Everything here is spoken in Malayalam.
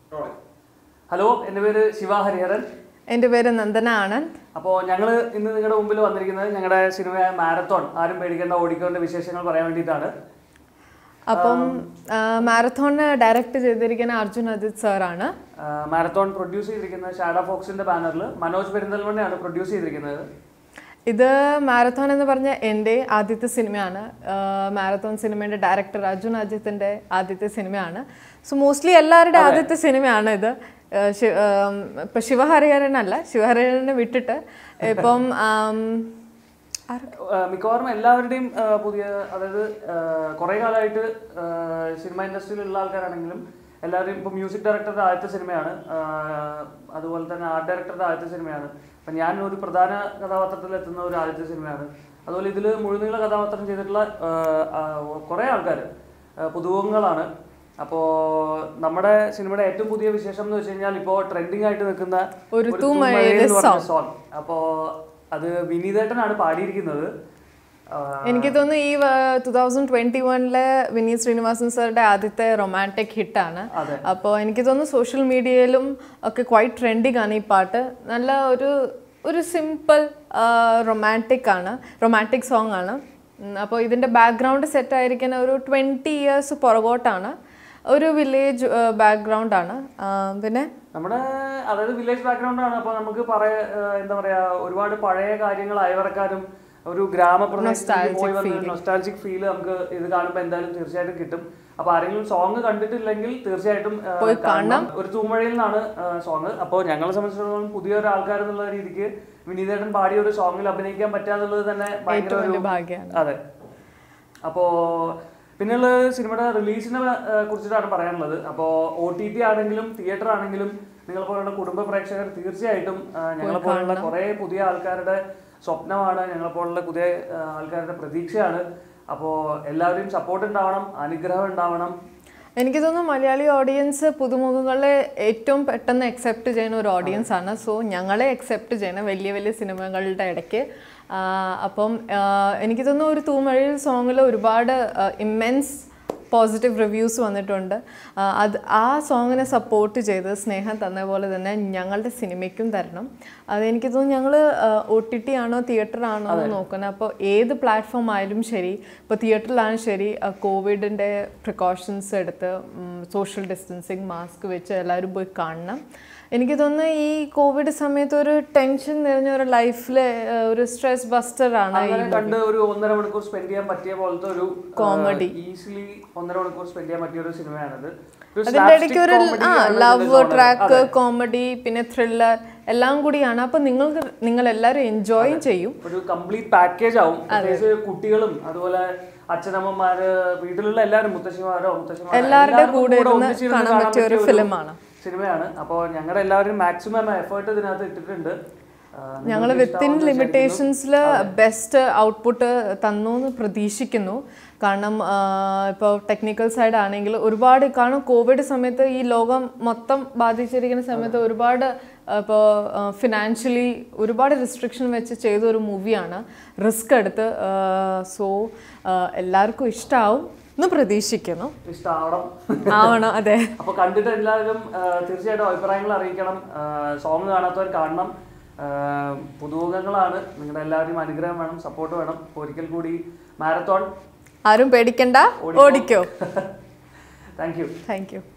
ഹലോ എൻ്റെ പേര് ശിവ ഹരിഹരൻ എൻ്റെ പേര് നന്ദന ആനന്ദ് അപ്പോൾ ഞങ്ങൾ ഇന്ന് നിങ്ങളുടെ മുമ്പിൽ വന്നിരിക്കുന്നത് ഞങ്ങളുടെ സിനിമ മാരത്തോൺ ആരും പേടിക്കേണ്ട ഓടിക്കോന്റെ വിശേഷങ്ങൾ പറയാൻ വേണ്ടിയിട്ടാണ് അപ്പം മാരത്തോണ് ഡയറക്റ്റ് ചെയ്തിരിക്കുന്ന അർജുൻ അജിത് സാറാണ് മാരത്തോൺ പ്രൊഡ്യൂസ് ചെയ്തിരിക്കുന്നത് ഷാഡോ ഫോക്സിന്റെ ബാനറിൽ മനോജ് പെരിന്തൽമണ്ണയാണ് പ്രൊഡ്യൂസ് ചെയ്തിരിക്കുന്നത് ഇത് മാരത്തോൺ എന്ന് പറഞ്ഞ എൻ്റെ ആദ്യത്തെ സിനിമയാണ് മാരത്തോൺ സിനിമയുടെ ഡയറക്ടർ അർജുൻ അജിത്തിൻ്റെ ആദ്യത്തെ സിനിമയാണ് സോ മോസ്റ്റ്ലി എല്ലാവരുടെ ആദ്യത്തെ സിനിമയാണ് ഇത് ആഹ് ശി- ആം, ഇപ്പം ശിവഹരിഹരനല്ല ശിവഹരിഹരനെ വിട്ടിട്ട് ഇപ്പം ആം, ആര്- ആ, മിക്കവാറും എല്ലാവരുടെയും ആ, പുതിയ അതായത് കുറേ കാലമായിട്ട് ആ, സിനിമ ഇൻഡസ്ട്രിയിലുള്ള ആൾക്കാരാണെങ്കിലും എല്ലാവരും ഇപ്പോൾ മ്യൂസിക് ഡയറക്ടറുടെ ആദ്യത്തെ സിനിമയാണ് ആ, അതുപോലെ തന്നെ ആർട്ട് ഡയറക്ടറുടെ ആദ്യത്തെ സിനിമയാണ് അപ്പം ഞാൻ ഒരു പ്രധാന കഥാപാത്രത്തിൽ എത്തുന്ന ഒരു ആദ്യത്തെ സിനിമയാണ് അതുപോലെ ഇതിൽ മുഴുനീള കഥാപാത്രം ചെയ്തിട്ടുള്ള ആ, ആ, കുറേ ആൾക്കാർ പുതുമുഖങ്ങളാണ് അപ്പോൾ നമ്മുടെ സിനിമയുടെ ഏറ്റവും പുതിയ വിശേഷം എന്ന് വെച്ച് കഴിഞ്ഞാൽ ഇപ്പോൾ ട്രെൻഡിങ് ആയിട്ട് നിൽക്കുന്ന ഒരു ഒരു തൂമഴയുടെ തൂമഴയിൽ എന്ന് പറഞ്ഞ song. സോങ് അപ്പോൾ അത് വിനീതേട്ടനാണ് പാടിയിരിക്കുന്നത് ആ, എനിക്ക് തോന്നുന്നു ഈ ടു തൗസൻഡ് ട്വന്റി വണിലെ വിനീത് ശ്രീനിവാസൻ സാറുടെ ആദ്യത്തെ റൊമാൻറ്റിക് ഹിറ്റാണ് അതെ. അപ്പോൾ എനിക്ക് തോന്നുന്നു സോഷ്യൽ മീഡിയയിലും ഒക്കെ ക്വൈറ്റ് ട്രെൻഡിങ് ആണ് ഈ പാട്ട് നല്ല ഒരു ഒരു സിമ്പിൾ റൊമാൻറ്റിക് ആണ് റൊമാൻറ്റിക് സോങ് ആണ് അപ്പോൾ ഇതിൻ്റെ ബാക്ക്ഗ്രൗണ്ട് സെറ്റ് ആയിരിക്കുന്ന ഒരു ട്വൻറ്റി ഇയേഴ്സ് പുറകോട്ടാണ് ഒരു വില്ലേജ് ബാക്ക്ഗ്രൗണ്ട് ആണ് ആ, പിന്നെ നമ്മുടെ അതായത് വില്ലേജ് ബാക്ക്ഗ്രൗണ്ട് ആണ് അപ്പോൾ നമുക്ക് പറയ ആ, എന്താ പറയാ ഒരുപാട് പഴയ കാര്യങ്ങൾ അയവറക്കാരും ഒരു ഗ്രാമപ്രദേശത്തേക്ക് പോയി വന്ന നൊസ്റ്റാൾജിക് ഫീൽ നമുക്ക് ഇത് കാണുമ്പോൾ എന്തായാലും തീർച്ചയായിട്ടും കിട്ടും അപ്പൊ ആരെങ്കിലും സോങ് കണ്ടിട്ടില്ലെങ്കിൽ തീർച്ചയായിട്ടും ആ, കാണണം ഒരു തൂമഴയിൽ നിന്നാണ് സോങ് അപ്പോൾ ഞങ്ങളെ സംബന്ധിച്ചിടത്തോളം പുതിയ ഒരു ആൾക്കാർ എന്നുള്ള രീതിക്ക് വിനീതേട്ടൻ പാടിയ ഒരു സോങ്ങിൽ അഭിനയിക്കാൻ പറ്റാന്നുള്ളത് തന്നെ ഭയങ്കര ഒരു വലിയ ഭാഗ്യമാണ് അതെ അപ്പോ പിന്നെയുള്ള സിനിമയുടെ റിലീസിനെ ആ, കുറിച്ചിട്ടാണ് പറയാനുള്ളത് അപ്പോൾ ഒ ടി ടി ആണെങ്കിലും തിയേറ്റർ ആണെങ്കിലും നിങ്ങളെ പോലുള്ള കുടുംബ പ്രേക്ഷകർ തീർച്ചയായിട്ടും ആ, ഞങ്ങളെ പോലുള്ള കുറേ പുതിയ ആൾക്കാരുടെ സ്വപ്നമാണ് ഞങ്ങളെ പോലുള്ള പുതിയ ആ, ആൾക്കാരുടെ പ്രതീക്ഷയാണ് അപ്പോൾ എല്ലാവരെയും സപ്പോർട്ട് ഉണ്ടാവണം അനുഗ്രഹം ഉണ്ടാവണം എനിക്ക് തോന്നുന്നു മലയാളി ഓഡിയൻസ് പുതുമുഖങ്ങളെ ഏറ്റവും പെട്ടെന്ന് അക്സെപ്റ്റ് ചെയ്യുന്ന ഒരു ഓഡിയൻസ് ആണ് സോ ഞങ്ങളെ അക്സെപ്റ്റ് ചെയ്യണം വലിയ വലിയ സിനിമകളുടെ ഇടയ്ക്ക് ആ, അപ്പം ആ, എനിക്ക് തോന്നുന്നു ഒരു തൂമഴയിൽ സോങ്ങിൽ ഒരുപാട് ഇമ്മെൻസ് പോസിറ്റീവ് റിവ്യൂസ് വന്നിട്ടുണ്ട് ആ, അത് ആ സോങ്ങിനെ സപ്പോർട്ട് ചെയ്ത് സ്നേഹം തന്ന പോലെ തന്നെ ഞങ്ങളുടെ സിനിമയ്ക്കും തരണം അതെനിക്ക് തോന്നുന്നു ഞങ്ങൾ ഒ ടി ടി ആണോ തിയേറ്റർ ആണോ എന്ന് നോക്കുന്നത് അപ്പോൾ ഏത് പ്ലാറ്റ്ഫോം ആയാലും ശരി ഇപ്പോൾ തിയേറ്ററിലാണ് ശരി കോവിഡിൻ്റെ പ്രിക്കോഷൻസ് എടുത്ത് സോഷ്യൽ ഡിസ്റ്റൻസിങ് മാസ്ക് വെച്ച് എല്ലാവരും പോയി കാണണം എനിക്ക് തോന്നുന്നു ഈ കോവിഡ് സമയത്ത് ഒരു ടെൻഷൻ നിറഞ്ഞ ഒരു ലൈഫിലെ ഒരു സ്ട്രെസ് ബസ്റ്റർ ആണ് ഈ അങ്ങനെ കണ്ട് ഒരു ഒന്നര മണിക്കൂർ സ്പെൻഡ് ചെയ്യാൻ പറ്റിയ പോലത്തെ ഒരു Comedy. ഈസിലി ഒന്നര മണിക്കൂർ സ്പെൻഡ് ചെയ്യാൻ പറ്റിയ ഒരു സിനിമയാണിത് ഒരു അതിൻ്റെ slapstick ഇടയ്ക്ക് ഒരു comedy ആ ആണ് ഇതിന്റെ ലവ് genre. ട്രാക്ക് കോമഡി പിന്നെ ത്രില്ലർ എല്ലാം കൂടിയാണ് അപ്പം നിങ്ങൾക്ക് നിങ്ങൾ എല്ലാവരും എൻജോയ് ചെയ്യും ഒരു കംപ്ലീറ്റ് പാക്കേജ് ആവും പ്രത്യേകിച്ച് കുട്ടികളും അതുപോലെ അച്ഛനമ്മമാര് വീട്ടിലുള്ള എല്ലാവരും മുത്തശ്ശിമാരോ മുത്തശ്ശിമാരോ എല്ലാവരുടെ എല്ലാവർക്കും കൂടെ ഇരുന്ന് ഒന്നിച്ചിരുന്ന് കാണാൻ പറ്റിയ ഒരു ഫിലിമാണ് സിനിമയാണ് അപ്പോൾ ഞങ്ങളുടെ എല്ലാവരും മാക്സിമം എഫേർട്ട് ഇതിനകത്ത് ഇട്ടിട്ടുണ്ട് ആ, ഞങ്ങൾ നിങ്ങൾക്ക് വിത്തിൻ ഇഷ്ടാവുമെന്ന് ലിമിറ്റേഷൻസിൽ ബെസ്റ്റ് ഔട്ട്പുട്ട് തന്നു എന്ന് പ്രതീക്ഷിക്കുന്നു കാരണം ഇപ്പോൾ ടെക്നിക്കൽ സൈഡ് ആണെങ്കിൽ ഒരുപാട് കാരണം കോവിഡ് സമയത്ത് ഈ ലോകം മൊത്തം ബാധിച്ചിരിക്കുന്ന സമയത്ത് ഒരുപാട് ഇപ്പോൾ ഫിനാൻഷ്യലി ഒരുപാട് റെസ്ട്രിക്ഷൻ വെച്ച് ചെയ്ത ഒരു മൂവിയാണ് റിസ്ക് എടുത്ത് സോ എല്ലാവർക്കും ഇഷ്ടമാവും എന്ന് പ്രതീക്ഷിക്കുന്നു ഇഷ്ടാവണം ആവണം അതെ അപ്പൊ കണ്ടിട്ട് എല്ലാവരും ആ, തീർച്ചയായിട്ടും അഭിപ്രായങ്ങൾ അറിയിക്കണം സോങ് കാണാത്തവർ കാണണം ആ, പുതുമുഖങ്ങളാണ് നിങ്ങളുടെ എല്ലാവരുടെയും അനുഗ്രഹം വേണം സപ്പോർട്ട് വേണം അപ്പൊ ഒരിക്കൽ കൂടി മാരത്തോൺ ആരും പേടിക്കണ്ട ഓടിക്കോ താങ്ക് യു താങ്ക് യു